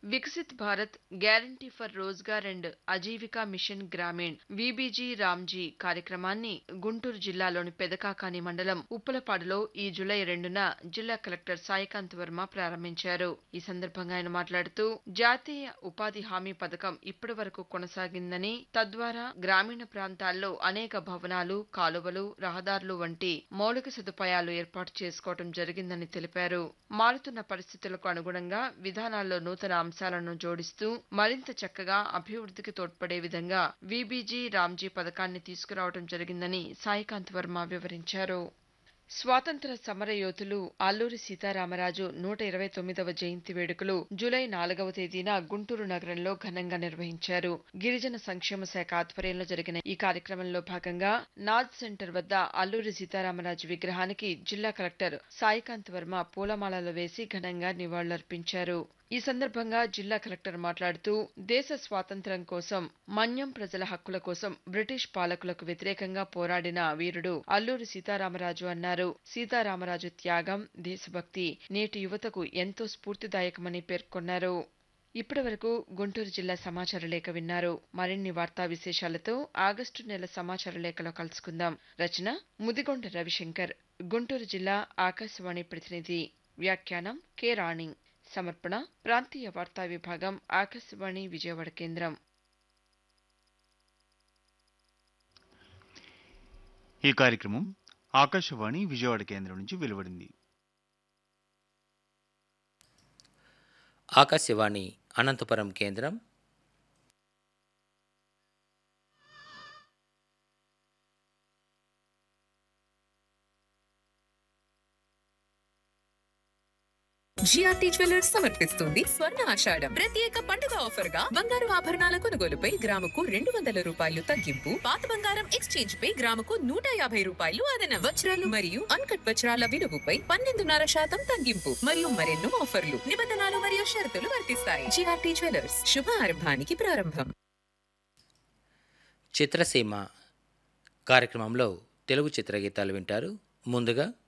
Viksit Bharat guarantee for Rozgar and Ajeevika mission Gramin VBG Ramji కార్యక్రమాన్ని గుంటూరు జిల్లాలోని పెదకాకాని మండలం ఉప్పలపాడులో ఈ జులై రెండున జిల్లా కలెక్టర్ సాయికాంత్ వర్మ ప్రారంభించారు ఈ సందర్భంగా ఆయన మాట్లాడుతూ జాతీయ ఉపాధి హామీ పథకం ఇప్పటి వరకు కొనసాగిందని తద్వారా గ్రామీణ ప్రాంతాల్లో అనేక భవనాలు కాలువలు రహదారులు వంటి మౌలిక సదుపాయాలు ఏర్పాటు చేసుకోవడం జరిగిందని తెలిపారు మారుతున్న పరిస్థితులకు అనుగుణంగా విధానాల్లో నూతన అంశాలను జోడిస్తూ మరింత చక్కగా అభివృద్ధికి తోడ్పడే విధంగా వీబీజీ రామ్జీ పథకాన్ని తీసుకురావడం జరిగిందని సాయికాంత్ వర్మ వివరించారు స్వాతంత్ర సమర యోధులు అల్లూరి సీతారామరాజు నూట ఇరవై తొమ్మిదవ జయంతి వేడుకలు జూలై నాలుగవ తేదీన గుంటూరు నగరంలో ఘనంగా నిర్వహించారు గిరిజన సంక్షేమ శాఖ ఆధ్వర్యంలో జరిగిన ఈ కార్యక్రమంలో భాగంగా నాజ్ సెంటర్ వద్ద అల్లూరి సీతారామరాజు విగ్రహానికి జిల్లా కలెక్టర్ సాయికాంత్ వర్మ పూలమాలలు వేసి ఘనంగా నివాళులర్పించారు ఈ సందర్భంగా జిల్లా కలెక్టర్ మాట్లాడుతూ దేశ స్వాతంత్ర్యం కోసం మన్యం ప్రజల హక్కుల కోసం బ్రిటిష్ పాలకులకు వ్యతిరేకంగా పోరాడిన వీరుడు అల్లూరి సీతారామరాజు అన్నారు సీతారామరాజు త్యాగం దేశభక్తి నేటి యువతకు ఎంతో స్ఫూర్తిదాయకమని పేర్కొన్నారు ఇప్పటి వరకు గుంటూరు జిల్లా సమాచార లేఖ విన్నారు మరిన్ని వార్తా విశేషాలతో ఆగస్టు నెల సమాచార లేఖలో కలుసుకుందాం రచన ముదిగొండ రవిశంకర్ గుంటూరు జిల్లా ఆకాశవాణి ప్రతినిధి వ్యాఖ్యానం కె రాణి సమర్పణ ప్రాంతీయ వార్తా విభాగం ఆకాశవాణి విజయవాడ కేంద్రం ఈ కార్యక్రమం ఆకాశవాణి విజయవాడ కేంద్రం నుంచి వెలువడింది ఆకాశవాణి అనంతపురం కేంద్రం జిఆర్టీ జ్యువెలర్స్ సమర్పిస్తుంది స్వర్ణ ఆషాఢం ప్రత్యేక పండుగ ఆఫర్ గా బంగారు ఆభరణాల కొనుగోలుపై గ్రాముకు రెండు వందల రూపాయలు తగ్గింపు పాత బంగారం ఎక్స్చేంజ్ పై గ్రాముకు నూట యాభై రూపాయలు అదనం వజ్రాలు మరియు అన్కట్ వజ్రాల విలువపై పన్నెండున్నర శాతం తగ్గింపు మరియు మరెన్నో ఆఫర్లు నిబంధనలు మరియు షరతులు వర్తిస్తాయి జిఆర్టీ జ్యువెలర్స్ శుభ ఆరంభానికి ప్రారంభం చిత్రసీమ కార్యక్రమంలో తెలుగు చిత్రగీతాలు వింటారు ముందుగా